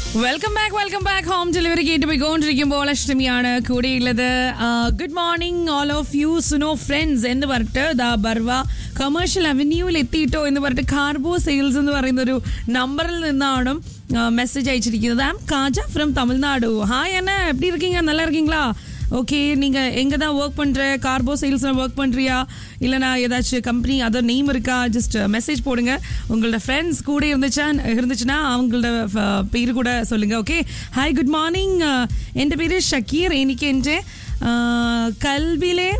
welcome back welcome back home delivery കേട്ട് പോയിക്കൊണ്ടിരിക്കുമ്പോൾ അഷ്ടമിയാണ് കൂടെയുള്ളത് good morning all of you സുനോ ഫ്രണ്ട്സ് എന്ന് പറഞ്ഞിട്ട് ദാ ബർവ കമേഴ്ഷ്യൽ അവന്യൂവിൽ എത്തിയിട്ടോ എന്ന് പറഞ്ഞിട്ട് കാർബോ സെയിൽസ് എന്ന് പറയുന്ന ഒരു നമ്പറിൽ നിന്നാണ് മെസ്സേജ് അയച്ചിരിക്കുന്നത് am Khaja from Tamil Nadu hi അண்ணா எப்படி இருக்கீங்க நல்லா இருக்கீங்களா ஓகே நீங்கள் எங்கே தான் ஒர்க் பண்ணுற கார்போ சேல்ஸில் ஒர்க் பண்ணுறியா இல்லைனா ஏதாச்சும் கம்பெனி அதர் நேம் இருக்கா ஜஸ்ட் மெசேஜ் போடுங்க உங்களோட ஃப்ரெண்ட்ஸ் கூட இருந்துச்சா இருந்துச்சுன்னா அவங்களோட ஃப- പേര് കൂടെ சொல்லுங்க ഓക്കെ ഹായ് ഗുഡ് മോർണിംഗ് എൻ്റെ പേര് ഷക്കീർ എനിക്ക് എൻ്റെ ആ, കൽബിലെ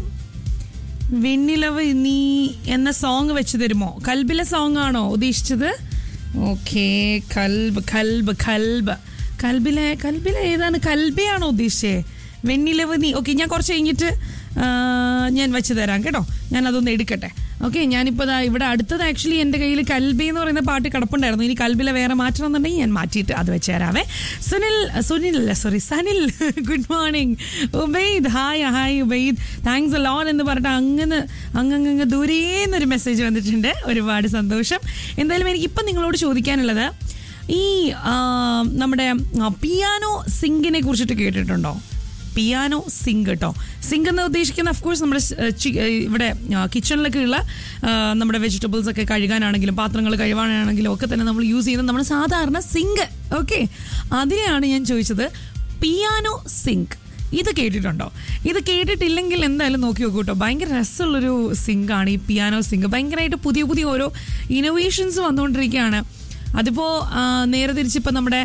വെണ്ണിലവ് നീ എന്ന സോങ് വെച്ച് തരുമോ കൽബിലെ സോങ് ആണോ ഉദ്ദേശിച്ചത് ഓക്കെ കൽബ് കൽബ് കൽബ് കൽബിലെ കൽബിലെ ഏതാണ് കൽബിയാണോ ഉദ്ദേശിച്ചത് വെണ്ണിലവ് നീ ഓക്കെ ഞാൻ കുറച്ച് കഴിഞ്ഞിട്ട് ആ, ഞാൻ വെച്ച് തരാം കേട്ടോ ഞാൻ അതൊന്ന് എടുക്കട്ടെ ഓക്കെ ഞാനിപ്പോൾ ദാ ഇവിടെ അടുത്തത് ആക്ച്വലി എൻ്റെ കയ്യിൽ കൽബി എന്ന് പറയുന്ന പാട്ട് കിടപ്പുണ്ടായിരുന്നു ഇനി കൽബിലെ വേറെ മാറ്റണം എന്നുണ്ടെങ്കിൽ ഞാൻ മാറ്റിയിട്ട് അത് വെച്ച് തരാവേ സുനിൽ സുനിൽ അല്ല sorry Sanil good morning Ubaid hi hi Ubaid thanks a loan എന്ന് പറഞ്ഞിട്ട് അങ്ങനെ അങ്ങങ്ങ് ദൂരേന്നൊരു മെസ്സേജ് വന്നിട്ടുണ്ട് ഒരുപാട് സന്തോഷം എന്തായാലും എനിക്കിപ്പം നിങ്ങളോട് ചോദിക്കാനുള്ളത് ഈ ആ, നമ്മുടെ പിയാനോ സിങ്കിനെ കുറിച്ചിട്ട് കേട്ടിട്ടുണ്ടോ പിയാനോ സിങ്ക് കേട്ടോ സിങ്ക് എന്ന് ഉദ്ദേശിക്കുന്ന അഫ്കോഴ്സ് നമ്മുടെ സ്- ഏഹ് ചി- ഏഹ് ഇവിടെ കിച്ചണിലൊക്കെ ഉള്ള ആ, നമ്മുടെ വെജിറ്റബിൾസ് ഒക്കെ കഴുകാനാണെങ്കിലും പാത്രങ്ങൾ കഴുകാനാണെങ്കിലും ഒക്കെ തന്നെ നമ്മൾ യൂസ് ചെയ്യുന്ന നമ്മുടെ സാധാരണ സിങ്ക് ഓക്കെ അതിനെയാണ് ഞാൻ ചോദിച്ചത് പിയാനോ സിങ്ക് ഇത് കേട്ടിട്ടുണ്ടോ ഇത് കേട്ടിട്ടില്ലെങ്കിൽ എന്തായാലും നോക്കി നോക്കൂ കേട്ടോ ഭയങ്കര രസമുള്ളൊരു സിങ്കാണ് ഈ പിയാനോ സിങ്ക് ഭയങ്കരമായിട്ട് പുതിയ പുതിയ ഓരോ ഇന്നോവേഷൻസ് വന്നുകൊണ്ടിരിക്കുകയാണ് അതിപ്പോൾ നേരെ തിരിച്ചിപ്പോൾ നമ്മുടെ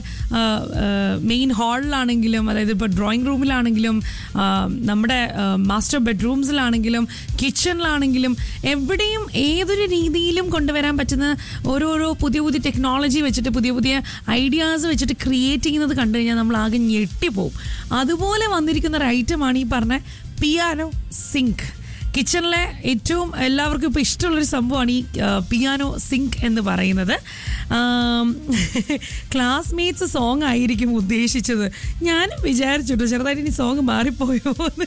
മെയിൻ ഹാളിലാണെങ്കിലും അതായത് ഇപ്പോൾ ഡ്രോയിങ് റൂമിലാണെങ്കിലും ആ, നമ്മുടെ മാസ്റ്റർ ബെഡ്റൂംസിലാണെങ്കിലും കിച്ചണിലാണെങ്കിലും എവിടെയും ഏതൊരു രീതിയിലും കൊണ്ടുവരാൻ പറ്റുന്ന ഓരോരോ പുതിയ പുതിയ ടെക്നോളജി വെച്ചിട്ട് പുതിയ പുതിയ ഐഡിയാസ് വെച്ചിട്ട് ക്രിയേറ്റ് ചെയ്യുന്നത് കണ്ടു കഴിഞ്ഞാൽ നമ്മൾ ആകെ ഞെട്ടിപ്പോവും അതുപോലെ വന്നിരിക്കുന്ന ഒരു ഐറ്റമാണ് ഈ പറഞ്ഞ പിയാനോ സിങ്ക് കിച്ചണിലെ ഏറ്റവും എല്ലാവർക്കും ഇപ്പോൾ ഇഷ്ടമുള്ളൊരു സംഭവമാണ് ഈ പിയാനോ സിങ്ക് എന്ന് പറയുന്നത് ക്ലാസ്മേറ്റ്സ് സോങ് ആയിരിക്കും ഉദ്ദേശിച്ചത് ഞാനും വിചാരിച്ചിട്ടു ചെറുതായിട്ട് ഇനി സോങ് മാറിപ്പോയോ എന്ന്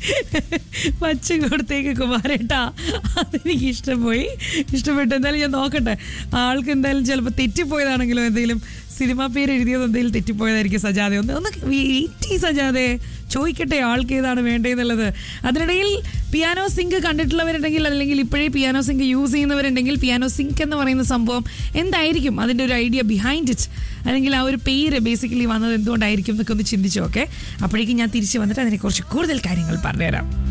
പച്ച കൊടുത്തേക്ക് കുമാരേട്ടാ അതെനിക്ക് ഇഷ്ടപ്പോയി ഇഷ്ടപ്പെട്ടു എന്തായാലും ഞാൻ നോക്കട്ടെ ആൾക്ക് എന്തായാലും ചിലപ്പോൾ തെറ്റിപ്പോയതാണെങ്കിലോ എന്തെങ്കിലും സിനിമ പേര് എഴുതിയത് എന്തെങ്കിലും തെറ്റിപ്പോയതായിരിക്കും സജാതെ ഒന്ന് ഒന്ന് വെയിറ്റ് ചെയ്യ് സജാതെ ചോദിക്കട്ടെ ആൾക്ക് ഏതാണ് വേണ്ടതെന്നുള്ളത് അതിനിടയിൽ പിയാനോ സിങ്ക് കണ്ടിട്ടുള്ളവരുണ്ടെങ്കിൽ അല്ലെങ്കിൽ ഇപ്പോഴേ പിയാനോ സിങ്ക് യൂസ് ചെയ്യുന്നവരുണ്ടെങ്കിൽ പിയാനോ സിങ്ക് എന്ന് പറയുന്ന സംഭവം എന്തായിരിക്കും അതിൻ്റെ ഒരു ഐഡിയ ബിഹൈൻഡ് ഇറ്റ് അല്ലെങ്കിൽ ആ ഒരു പേര് ബേസിക്കലി വന്നത് എന്തുകൊണ്ടായിരിക്കും എന്നൊക്കെ ഒന്ന് ചിന്തിച്ചു ഓക്കെ അപ്പോഴേക്കും ഞാൻ തിരിച്ച് വന്നിട്ട് അതിനെക്കുറിച്ച് കൂടുതൽ കാര്യങ്ങൾ പറഞ്ഞുതരാം